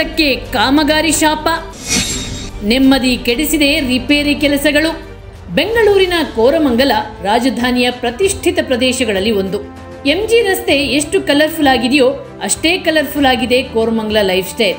ಕೋರಮಂಗಲಕ್ಕೆ ಕಾಮಗಾರಿ ಶಾಪ ನೆಮ್ಮದಿ ಕೆಡಿಸಿದೆ ರಿಪೇರಿ ಕೆಲಸಗಳು ಬೆಂಗಳೂರಿನ ಕೋರಮಂಗಲ ರಾಜಧಾನಿಯ ಪ್ರತಿಷ್ಠಿತ ಪ್ರದೇಶಗಳಲ್ಲಿ ಒಂದು ಎಂಜಿ ರಸ್ತೆ ಎಷ್ಟು ಕಲರ್ಫುಲ್ ಆಗಿದೆಯೋ ಅಷ್ಟೇ ಕಲರ್ಫುಲ್ ಆಗಿದೆ ಕೋರಮಂಗಲ ಲೈಫ್ ಸ್ಟೈಲ್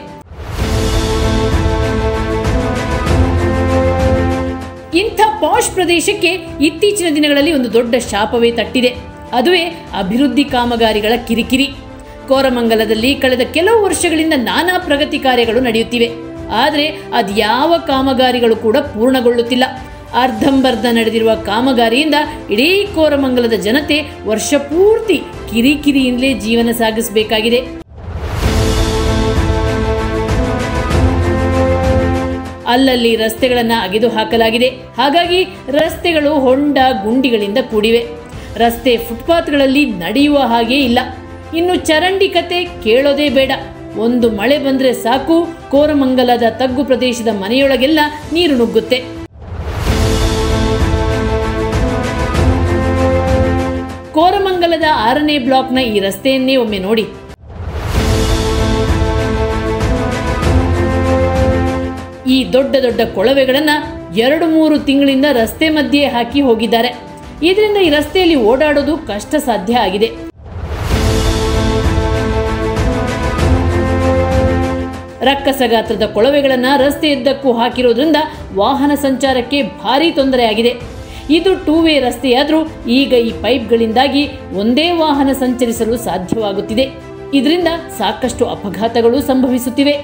ಇಂಥ ಪಾಶ್ ಪ್ರದೇಶಕ್ಕೆ ಇತ್ತೀಚಿನ ದಿನಗಳಲ್ಲಿ ಒಂದು ದೊಡ್ಡ ಶಾಪವೇ ತಟ್ಟಿದೆ ಅದುವೇ ಅಭಿವೃದ್ಧಿ ಕಾಮಗಾರಿಗಳ ಕಿರಿಕಿರಿ ಕೋರಮಂಗಲದಲ್ಲಿ ಕಳೆದ ಕೆಲವು ವರ್ಷಗಳಿಂದ ನಾನಾ ಪ್ರಗತಿ ಕಾರ್ಯಗಳು ನಡೆಯುತ್ತಿವೆ ಆದರೆ ಅದ್ಯಾವ ಕಾಮಗಾರಿಗಳು ಕೂಡ ಪೂರ್ಣಗೊಳ್ಳುತ್ತಿಲ್ಲ ಅರ್ಧಂಬರ್ಧ ನಡೆದಿರುವ ಕಾಮಗಾರಿಯಿಂದ ಇಡೀ ಕೋರಮಂಗಲದ ಜನತೆ ವರ್ಷ ಪೂರ್ತಿ ಕಿರಿಕಿರಿಯಿಂದಲೇ ಜೀವನ ಸಾಗಿಸಬೇಕಾಗಿದೆ ಅಲ್ಲಲ್ಲಿ ರಸ್ತೆಗಳನ್ನು ಅಗೆದು ಹಾಕಲಾಗಿದೆ ಹಾಗಾಗಿ ರಸ್ತೆಗಳು ಹೊಂಡ ಗುಂಡಿಗಳಿಂದ ಕೂಡಿವೆ ರಸ್ತೆ ಫುಟ್ಪಾತ್ಗಳಲ್ಲಿ ನಡೆಯುವ ಹಾಗೇ ಇಲ್ಲ ಇನ್ನು ಚರಂಡಿ ಕತೆ ಕೇಳೋದೇ ಬೇಡ ಒಂದು ಮಳೆ ಬಂದರೆ ಸಾಕು ಕೋರಮಂಗಲದ ತಗ್ಗು ಪ್ರದೇಶದ ಮನೆಯೊಳಗೆಲ್ಲ ನೀರು ನುಗ್ಗುತ್ತೆ ಕೋರಮಂಗಲದ ಆರನೇ ಬ್ಲಾಕ್ನ ಈ ರಸ್ತೆಯನ್ನೇ ಒಮ್ಮೆ ನೋಡಿ ಈ ದೊಡ್ಡ ದೊಡ್ಡ ಕೊಳವೆಗಳನ್ನು ಎರಡು ಮೂರು ತಿಂಗಳಿಂದ ರಸ್ತೆ ಮಧ್ಯೆ ಹಾಕಿ ಹೋಗಿದ್ದಾರೆ ಇದರಿಂದ ಈ ರಸ್ತೆಯಲ್ಲಿ ಓಡಾಡೋದು ಕಷ್ಟ ಸಾಧ್ಯ ಆಗಿದೆ ರಕ್ಕಸ ಗಾತ್ರದ ಕೊಳವೆಗಳನ್ನು ರಸ್ತೆಯುದ್ದಕ್ಕೂ ಹಾಕಿರೋದ್ರಿಂದ ವಾಹನ ಸಂಚಾರಕ್ಕೆ ಭಾರೀ ತೊಂದರೆಯಾಗಿದೆ ಇದು ಟೂ ವೇ ರಸ್ತೆಯಾದರೂ ಈಗ ಈ ಪೈಪ್ಗಳಿಂದಾಗಿ ಒಂದೇ ವಾಹನ ಸಂಚರಿಸಲು ಸಾಧ್ಯವಾಗುತ್ತಿದೆ ಇದರಿಂದ ಸಾಕಷ್ಟು ಅಪಘಾತಗಳು ಸಂಭವಿಸುತ್ತಿವೆ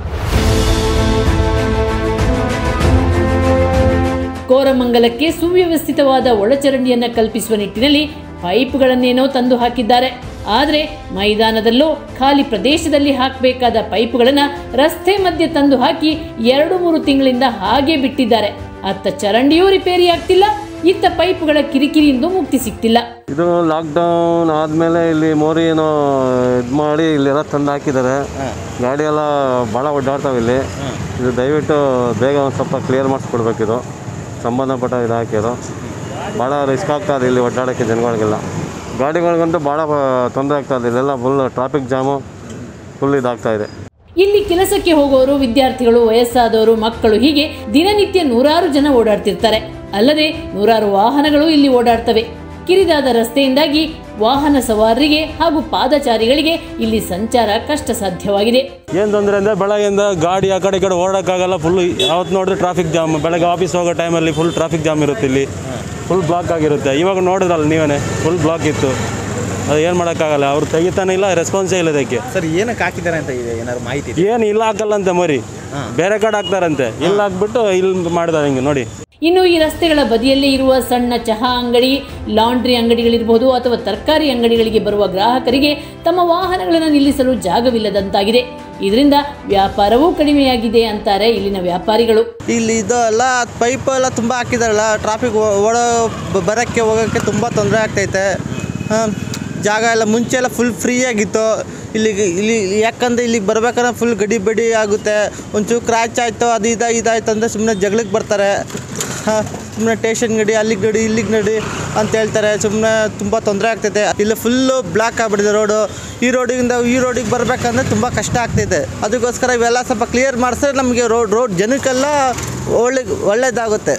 ಕೋರಮಂಗಲಕ್ಕೆ ಸುವ್ಯವಸ್ಥಿತವಾದ ಒಳಚರಂಡಿಯನ್ನು ಕಲ್ಪಿಸುವ ನಿಟ್ಟಿನಲ್ಲಿ ಪೈಪ್ಗಳನ್ನೇನೋ ತಂದು ಹಾಕಿದ್ದಾರೆ ಆದರೆ ಮೈದಾನದಲ್ಲೋ ಖಾಲಿ ಪ್ರದೇಶದಲ್ಲಿ ಹಾಕಬೇಕಾದ ಪೈಪ್ಗಳನ್ನು ರಸ್ತೆ ಮಧ್ಯೆ ತಂದು ಹಾಕಿ ಎರಡು ಮೂರು ತಿಂಗಳಿಂದ ಹಾಗೆ ಬಿಟ್ಟಿದ್ದಾರೆ ಅತ್ತ ಚರಂಡಿಯೂ ರಿಪೇರಿ ಆಗ್ತಿಲ್ಲ ಇತ್ತ ಪೈಪ್ಗಳ ಕಿರಿಕಿರಿಯಿಂದ ಮುಕ್ತಿ ಸಿಗ್ತಿಲ್ಲ ಇದು ಲಾಕ್ಡೌನ್ ಆದಮೇಲೆ ಇಲ್ಲಿ ಮೋರಿ ಏನೋ ಇದು ಮಾಡಿ ಇಲ್ಲೆಲ್ಲ ತಂದು ಹಾಕಿದ್ದಾರೆ ಗಾಡಿ ಎಲ್ಲ ಭಾಳ ಓಡಾಡ್ತಾವೆ ಇಲ್ಲಿ ಇದು ದಯವಿಟ್ಟು ಬೇಗ ಒಂದು ಸ್ವಲ್ಪ ಕ್ಲಿಯರ್ ಮಾಡಿಸ್ಕೊಡ್ಬೇಕಿದು ಸಂಬಂಧಪಟ್ಟ ಇದು ಹಾಕಿರೋ ಭಾಳ ರಿಸ್ಕ್ ಆಗ್ತದೆ ಇಲ್ಲಿ ಓಡಾಡೋಕ್ಕೆ ಜನಗಳಿಗೆಲ್ಲ ಗಾಡಿಗಳಿಗಂತೂ ಭಾಳ ತೊಂದರೆ ಆಗ್ತದೆ ಇಲ್ಲೆಲ್ಲ ಫುಲ್ ಟ್ರಾಫಿಕ್ ಜಾಮು ಫುಲ್ ಇದಾಗ್ತಾ ಇದೆ ಇಲ್ಲಿ ಕೆಲಸಕ್ಕೆ ಹೋಗೋರು ವಿದ್ಯಾರ್ಥಿಗಳು ವಯಸ್ಸಾದವರು ಮಕ್ಕಳು ಹೀಗೆ ದಿನನಿತ್ಯ ನೂರಾರು ಜನ ಓಡಾಡ್ತಿರ್ತಾರೆ ಅಲ್ಲದೆ ನೂರಾರು ವಾಹನಗಳು ಇಲ್ಲಿ ಓಡಾಡ್ತವೆ ಕಿರಿದಾದ ರಸ್ತೆಯಿಂದಾಗಿ ವಾಹನ ಸವಾರರಿಗೆ ಹಾಗೂ ಪಾದಚಾರಿಗಳಿಗೆ ಇಲ್ಲಿ ಸಂಚಾರ ಕಷ್ಟ ಸಾಧ್ಯವಾಗಿದೆ ಏನು ತೊಂದರೆ ಅಂದರೆ ಬೆಳಗ್ಗೆಯಿಂದ ಗಾಡಿ ಆ ಕಡೆ ಈ ಕಡೆ ಓಡೋಕ್ಕಾಗಲ್ಲ ಫುಲ್ ಯಾವತ್ತು ನೋಡಿದ್ರೆ ಟ್ರಾಫಿಕ್ ಜಾಮ್ ಬೆಳಗ್ಗೆ ಆಫೀಸ್ ಹೋಗೋ ಟೈಮಲ್ಲಿ ಫುಲ್ ಟ್ರಾಫಿಕ್ ಜಾಮ್ ಇರುತ್ತೆ ಇಲ್ಲಿ ಫುಲ್ ಬ್ಲಾಕ್ ಆಗಿರುತ್ತೆ ಇವಾಗ ನೋಡಿದ್ರಲ್ಲ ನೀವೇ ಫುಲ್ ಬ್ಲಾಕ್ ಇತ್ತು ಅದು ಏನು ಮಾಡೋಕ್ಕಾಗಲ್ಲ ಅವ್ರು ತೆಗಿತಾನೆ ಇಲ್ಲ ರೆಸ್ಪಾನ್ಸೇ ಇಲ್ಲ ಇದಕ್ಕೆ ಸರ್ ಏನಕ್ಕೆ ಹಾಕಿದ್ದಾರೆ ಅಂತ ಇದೆ ಏನಾದ್ರು ಮಾಹಿತಿ ಇದೆ ಏನು ಇಲ್ಲ ಹಾಕಲ್ಲಂತೆ ಮರಿ ಬೇರೆ ಕಡೆ ಹಾಕ್ತಾರಂತೆ ಇಲ್ಲಿ ಹಾಕ್ಬಿಟ್ಟು ಇಲ್ಲಿ ಮಾಡಿದಾರೆ ಹಿಂಗೆ ನೋಡಿ ಇನ್ನು ಈ ರಸ್ತೆಗಳ ಬದಿಯಲ್ಲೇ ಇರುವ ಸಣ್ಣ ಚಹಾ ಅಂಗಡಿ ಲಾಂಡ್ರಿ ಅಂಗಡಿಗಳಿರಬಹುದು ಅಥವಾ ತರಕಾರಿ ಅಂಗಡಿಗಳಿಗೆ ಬರುವ ಗ್ರಾಹಕರಿಗೆ ತಮ್ಮ ವಾಹನಗಳನ್ನು ನಿಲ್ಲಿಸಲು ಜಾಗವಿಲ್ಲದಂತಾಗಿದೆ ಇದರಿಂದ ವ್ಯಾಪಾರವೂ ಕಡಿಮೆಯಾಗಿದೆ ಅಂತಾರೆ ಇಲ್ಲಿನ ವ್ಯಾಪಾರಿಗಳು ಇಲ್ಲಿ ಇದು ಎಲ್ಲ ಪೈಪ್ ಎಲ್ಲ ತುಂಬ ಹಾಕಿದಾರಲ್ಲ ಟ್ರಾಫಿಕ್ ಓಡೋ ಬ- ಬರೋಕ್ಕೆ ಹೋಗೋಕ್ಕೆ ತುಂಬ ತೊಂದರೆ ಆಗ್ತೈತೆ ಹಾಂ, ಜಾಗ ಎಲ್ಲ ಮುಂಚೆ ಎಲ್ಲ ಫುಲ್ ಫ್ರೀ ಆಗಿತ್ತು ಇಲ್ಲಿಗೆ ಇಲ್ಲಿ ಯಾಕಂದರೆ ಇಲ್ಲಿಗೆ ಬರ್ಬೇಕಂದ್ರೆ ಫುಲ್ ಗಡಿ ಬಡಿ ಆಗುತ್ತೆ ಒಂಚೂರು ಕ್ರ್ಯಾಚ್ ಆಯಿತು ಅದು ಇದು ಇದಾಯ್ತು ಅಂದರೆ ಸುಮ್ಮನೆ ಜಗಳಕ್ಕೆ ಬರ್ತಾರೆ ಹಾಂ ಸುಮ್ಮನೆ ಟೇಷನ್ ಗಡಿ ಅಲ್ಲಿಗೆ ಗಡಿ ಇಲ್ಲಿಗೆ ನಡಿ ಅಂತ ಹೇಳ್ತಾರೆ ಸುಮ್ಮನೆ ತುಂಬ ತೊಂದರೆ ಆಗ್ತೈತೆ ಇಲ್ಲಿ ಫುಲ್ಲು ಬ್ಲಾಕ್ ಆಗ್ಬಿಟ್ಟಿದೆ ರೋಡು ಈ ರೋಡಿಂದ ಈ ರೋಡಿಗೆ ಬರಬೇಕಂದ್ರೆ ತುಂಬ ಕಷ್ಟ ಆಗ್ತೈತೆ ಅದಕ್ಕೋಸ್ಕರ ಇವೆಲ್ಲ ಸ್ವಲ್ಪ ಕ್ಲಿಯರ್ ಮಾಡಿಸಿದ್ರೆ ನಮಗೆ ರೋಡ್ ರೋಡ್ ಜನಕ್ಕೆಲ್ಲ ಒಳ್ಳೆ ಒಳ್ಳೇದಾಗುತ್ತೆ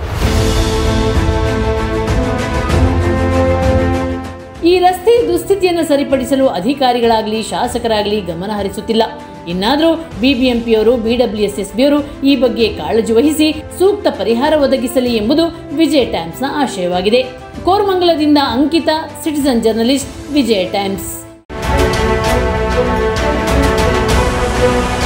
ಈ ರಸ್ತೆ ದುಸ್ಥಿತಿಯನ್ನು ಸರಿಪಡಿಸಲು ಅಧಿಕಾರಿಗಳಾಗಲಿ ಶಾಸಕರಾಗಲಿ ಗಮನ ಹರಿಸುತ್ತಿಲ್ಲ ಇನ್ನಾದರೂ ಬಿಬಿಎಂಪಿಯವರು ಬಿಡಬ್ಲ್ಯೂಎಸ್ಎಸ್ಬಿಯವರು ಈ ಬಗ್ಗೆ ಕಾಳಜಿ ವಹಿಸಿ ಸೂಕ್ತ ಪರಿಹಾರ ಒದಗಿಸಲಿ ಎಂಬುದು ವಿಜಯ ಟೈಮ್ಸ್ನ ಆಶಯವಾಗಿದೆ ಕೋರಮಂಗಲದಿಂದ Ankita citizen journalist Vijaya times